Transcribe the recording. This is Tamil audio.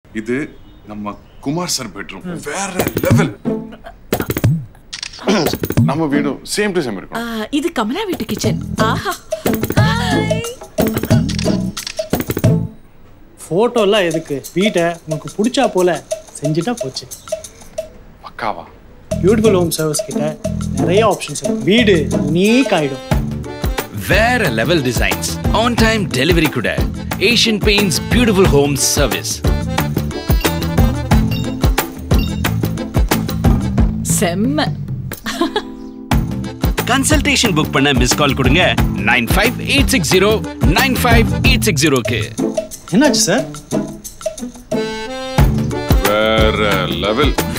இது நம்ம குமார் சார் பெட்ரூம் வேற லெவல் நம்ம வீடும் சேம் டு சேம் இருக்கும் ஆ, இது கமலா வீட்டு கிச்சன் ஆஹா ஃபோட்டோலாம் எதுக்கு வீட்டை உங்களுக்கு பிடிச்சா போல செஞ்சுட்டா போச்சு பக்காவா பியூட்டிஃபுல் ஹோம் சர்வீஸ் கிட்ட நிறைய ஆப்ஷன்ஸ் இருக்கு வீடு யூனிக் ஆயிடும் வேற level designs on time delivery கூட Asian Paints beautiful home service செம்ம கன்சல்டேஷன் புக் பண்ண மிஸ் கால் கொடுங்க nine five eight six zero nine five eight six ஜீரோக்கு என்னாச்சு சார் வேற லெவல்